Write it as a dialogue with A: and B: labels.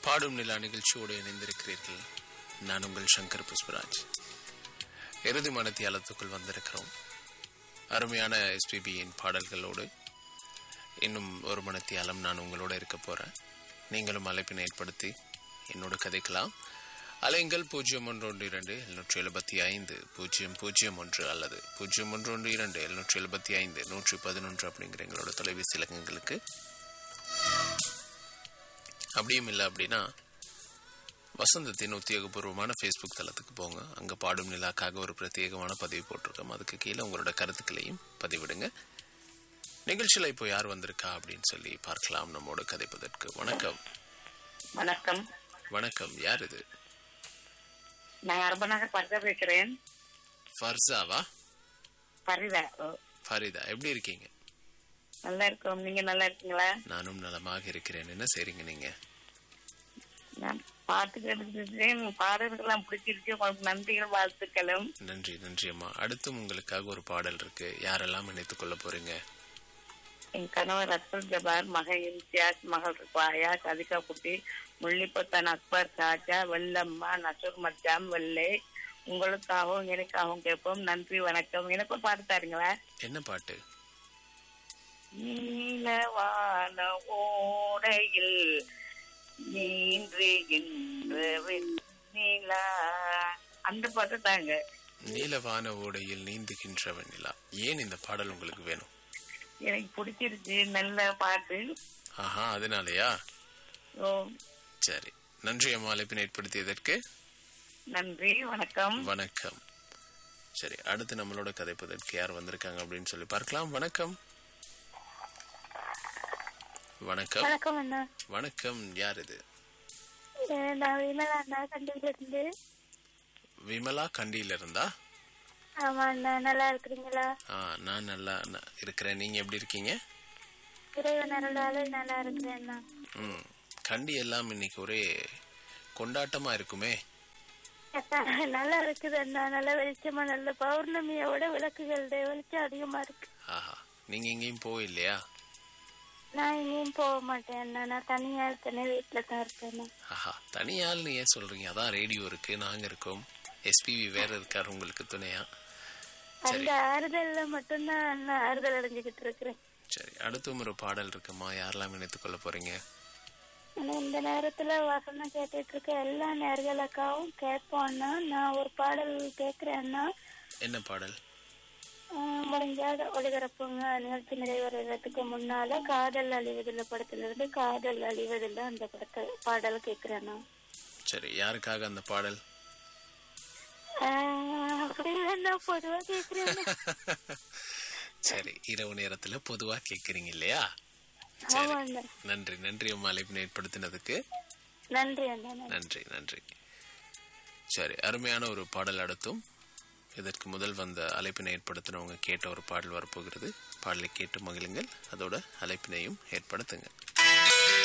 A: பாடும் நிலா நிகழ்ச்சியோடு இணைந்திருக்கிறீர்கள் நான் உங்கள் சங்கர் புஷ்பராஜ் இறுதி மனத்தியாலத்துக்குள் வந்திருக்கிறோம் அருமையான எஸ்பிபியின் பாடல்களோடு இன்னும் ஒரு மனத்தியாலம் நான் உங்களோட இருக்க போறேன் நீங்களும் அழைப்பினை ஏற்படுத்தி என்னோடு கதைக்கலாம் அலைங்கள் பூஜ்ஜியம் ஒன்று ஒன்று இரண்டு எழுநூற்றி எழுபத்தி ஐந்து பூஜ்ஜியம் பூஜ்ஜியம் ஒன்று அல்லது பூஜ்ஜியம் ஒன்று ஒன்று இரண்டு எழுநூற்றி எழுபத்தி ஐந்து நூற்றி பதினொன்று அப்படிங்கிற எங்களோட தொலைபேசி இலக்கங்களுக்கு அப்படியும் இல்லை அப்படின்னா வசந்தத்தின் உத்தியோகபூர்வமான ஃபேஸ்புக் தளத்துக்கு போங்க அங்கே பாடும் நிலாக்காக ஒரு பிரத்யேகமான பதிவு போட்டிருக்கோம் அதுக்கு கீழே உங்களோட கருத்துக்களையும் பதிவிடுங்க நிகழ்ச்சியில் இப்போ யார் வந்திருக்கா அப்படின்னு சொல்லி பார்க்கலாம் நம்மோடு கதைப்பதற்கு வணக்கம்
B: வணக்கம்
A: வணக்கம் யார் இது
B: நான் அரபநகர் பரிதா பேசுறேன்
A: ஃபர்சாவா
B: பரிதா ஓ,
A: ஃபரிதா எப்படி இருக்கீங்க
B: நல்லா இருக்கோம் நீங்க நல்லா இருக்கீங்களா
A: நானும் நலமாக இருக்கிறேன் என்ன செய்றீங்க நீங்க
B: நான் பாட்டு கேட்டுருக்கேன் பாடல்கள்லாம் பிடிச்சிருக்கு உங்களுக்கு நன்றிகள் வாழ்த்துக்களும்
A: நன்றி நன்றி அம்மா அடுத்தும் உங்களுக்காக ஒரு பாடல் இருக்கு யாரெல்லாம் இணைத்துக் கொள்ள போறீங்க
B: என் கணவர் அப்துல் ஜபார் மகன் இம்தியாஸ் மகள் ருபாயா சதிகா குட்டி முள்ளிப்பத்தான் அக்பர் சாஜா வெள்ளம்மா நசூர் மச்சாம் வெள்ளை உங்களுக்காகவும் எனக்காகவும் கேட்போம் நன்றி வணக்கம் எனக்கு ஒரு பாட்டு தாருங்களா
A: என்ன பாட்டு
B: நீலவான ஓடையில் நீந்துகின்ற வெண்ணிலா அந்த பாட்டு தாங்க
A: நீலவான ஓடையில் நீந்துகின்ற வெண்ணிலா ஏன் இந்த பாடல் உங்களுக்கு வேணும்
B: எனக்கு பிடிச்சிருச்சு நல்ல பாட்டு
A: ஆஹா அதனாலயா
B: ஓ
A: சரி நன்றி அம்மா அழைப்பினை ஏற்படுத்தியதற்கு
B: நன்றி வணக்கம்
A: வணக்கம் சரி அடுத்து நம்மளோட கதைப்பதற்கு யார் வந்திருக்காங்க அப்படின்னு சொல்லி பார்க்கலாம் வணக்கம் வணக்கம்
C: வணக்கம் அண்ணா
A: வணக்கம் யார் இது
C: அஹ் நான் விமலா அண்ணா கண்டியில இருந்து
A: விமலா கண்டியில இருந்தா
C: ஆமா அண்ணா நல்லா இருக்கிறீங்களா
A: ஆ நான் நல்லா ந- இருக்கிறேன் நீங்க எப்படி இருக்கீங்க
C: இறைவன் அருளால நல்லா இருக்கிறேன் அண்ணா
A: ம் கண்டி எல்லாம் இன்னைக்கு ஒரே கொண்டாட்டமா இருக்குமே
C: அக்கா, நல்லா இருக்குது அண்ணா நல்ல வெளிச்சமா நல்ல பௌர்ணமியோட விளக்குகள் வெளிச்சம் அதிகமா இருக்கு
A: ஆஹா நீங்க எங்கேயும் போயில்லையா
C: நான் எங்கேயும் போக மாட்டேன் அண்ணா நான் தனியா இருக்கேன் வீட்டுல தான் இருக்கேன் அண்ணா.
A: ஆஹா தனியாள்னு ஏன் சொல்றீங்க அதான் ரேடியோ இருக்கு நாங்க இருக்கோம் எஸ்பிவி வேற இருக்காரு உங்களுக்கு துணையா
C: அந்த ஆறுதல்ல மட்டும்தான் அண்ணா ஆறுதல் அடைஞ்சுக்கிட்டு இருக்கிறேன்
A: சரி அடுத்தும் ஒரு பாடல் இருக்குமா யாரெல்லாம் இணைத்துக் கொள்ள போறீங்க
C: ஆனா இந்த நேரத்துல வசனம் கேட்டுட்டு இருக்க எல்லா நேர்களுக்காகவும் கேட்போம் அண்ணா நான் ஒரு பாடல் கேட்கிறேன் அண்ணா
A: என்ன பாடல்
C: ஆஹ் முடிஞ்சாத ஒளிபரப்புங்க நிகழ்ச்சி நிறைவேறதுக்கு முன்னால காதல் அழிவதில்லை படத்துல இருந்து காதல் அழிவதில்லை அந்த படத்தை பாடல் கேக்குறேன் நான்
A: சரி யாருக்காக அந்த பாடல்
C: ஆஹ் அப்படி இல்லைன்னா பொதுவா கேக்குறேன்
A: சரி இரவு நேரத்துல பொதுவா கேக்குறீங்க இல்லையா
C: ஆமா அண்ணா
A: நன்றி நன்றி அம்மா அழைப்பினை ஏற்படுத்தினதுக்கு
C: நன்றி அண்ணா நன்றி.
A: நன்றி நன்றி சரி அருமையான ஒரு பாடல் அடுத்தும் இதற்கு முதல் வந்த அழைப்பினை ஏற்படுத்தினவங்க கேட்ட ஒரு பாடல் வரப்போகிறது பாடலை கேட்டு மகிழுங்கள் அதோட அழைப்பினையும் ஏற்படுத்துங்க